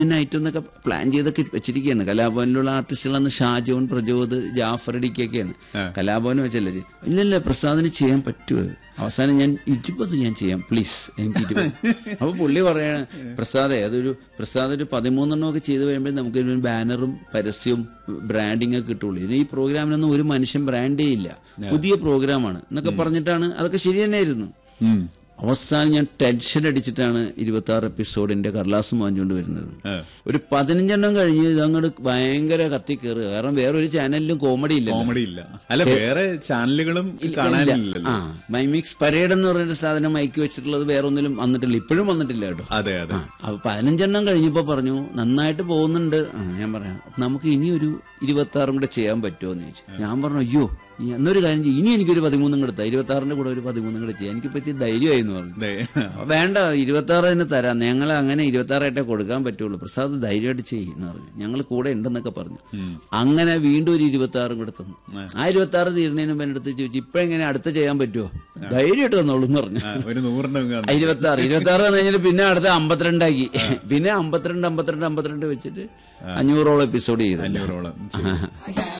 Night എന്നൊക്കെ plan ചെയ്തൊക്കെ വെച്ചിരിക്കുകയാണ് കലാഭവനിലുള്ള ആർട്ടിസ്റ്റുകളാണ് ഷാജോൺ പ്രജോദ് ജാഫർ ഇടിക്കൊക്കെയാണ് കലാഭവൻ വെച്ചല്ലേ ചെയ്യും. ഇല്ലല്ല പ്രസാദിന് ചെയ്യാൻ പറ്റുമോ അവസാനം ഞാൻ ഇരുപത് ഞാൻ ചെയ്യാം പ്ലീസ് എനിക്ക് ഇരുപത് അപ്പൊ പുള്ളി പറയാണ് പ്രസാദേ അതൊരു പ്രസാദ് ഒരു പതിമൂന്നെണ്ണം ഒക്കെ ചെയ്ത് കഴിയുമ്പോൾ നമുക്ക് ഒരു ബാനറും പരസ്യവും ബ്രാൻഡിങ് ഒക്കെ കിട്ടുള്ളൂ ഇതിന് ഈ പ്രോഗ്രാമിനൊന്നും ഒരു മനുഷ്യൻ ബ്രാൻഡേ ഇല്ല പുതിയ പ്രോഗ്രാമാണ് എന്നൊക്കെ പറഞ്ഞിട്ടാണ് അതൊക്കെ ശരി തന്നെയായിരുന്നു ഉം. അവസാനം ഞാൻ ടെൻഷൻ അടിച്ചിട്ടാണ് ഇരുപത്തി ആറ് എപ്പിസോഡിന്റെ കടലാസ് മാഞ്ഞുകൊണ്ട് വരുന്നത് ആ. ഒരു പതിനഞ്ചെണ്ണം കഴിഞ്ഞ് ഇതങ്ങോട്ട് ഭയങ്കര കത്തി കയറുക കാരണം വേറൊരു ചാനലിലും കോമഡി ഇല്ല കോമഡി ഇല്ല അല്ല വേറെ ചാനലുകളും കാണാനില്ലല്ലോ ആ മൈമിക്സ് പരേഡ് എന്ന് പറഞ്ഞൊരു സാധനം മയക്കി വെച്ചിട്ടുള്ളത് വേറെ ഒന്നിലും വന്നിട്ടില്ല ഇപ്പോഴും വന്നിട്ടില്ല കേട്ടോ അതെ അതെ അപ്പൊ പതിനഞ്ചെണ്ണം കഴിഞ്ഞപ്പോ പറഞ്ഞു നന്നായിട്ട് പോകുന്നുണ്ട് ആ, ഞാൻ പറയാം നമുക്ക് ഇനി ഒരു ഇരുപത്തി ആറും കൂടെ ചെയ്യാൻ പറ്റുമോ എന്ന് ചോദിച്ചു ഞാൻ പറഞ്ഞു അയ്യോ ഈ എന്നൊരു കാര്യം ചെയ്യ്, ഇനി എനിക്കൊരു പതിമൂന്നും കൂടെ താ ഇരുപത്തി ആറിന്റെ കൂടെ ഒരു പതിമൂന്നും കൂടെ ചെയ്യാം എനിക്ക് പറ്റിയ ധൈര്യമായി എന്ന് പറഞ്ഞു ദേ. അപ്പൊ വേണ്ട ഇരുപത്തി ആറ് തന്നെ തരാം ഞങ്ങൾ അങ്ങനെ ഇരുപത്തി ആറായിട്ടേ കൊടുക്കാൻ പറ്റുള്ളൂ പ്രസാദ് ധൈര്യമായിട്ട് ചെയ്യുന്നു പറഞ്ഞു ഞങ്ങൾ കൂടെ ഉണ്ടെന്നൊക്കെ പറഞ്ഞു അങ്ങനെ വീണ്ടും ഒരു ഇരുപത്തി ആറും കൂടെ തന്നു ആ ഇരുപത്തി ആറ് തീരുന്നതിന് മുമ്പ് എൻ്റെ അടുത്ത് ചോദിച്ചു ഇപ്പൊ എങ്ങനെ അടുത്ത ചെയ്യാൻ പറ്റുമോ ധൈര്യമായിട്ട് തന്നോളൂ എന്ന് പറഞ്ഞു ആ, ഒരു നൂറിന് ഇരുപത്തി ആറ് ഇരുപത്തി ആറ് കഴിഞ്ഞിട്ട് പിന്നെ അടുത്ത അമ്പത്തിരണ്ടാക്കി പിന്നെ അമ്പത്തിരണ്ട് അമ്പത്തിരണ്ട് അമ്പത്തിരണ്ട് വെച്ചിട്ട് അഞ്ഞൂറോളം എപ്പിസോഡ് ചെയ്തു അഞ്ഞൂറോളം ശരി.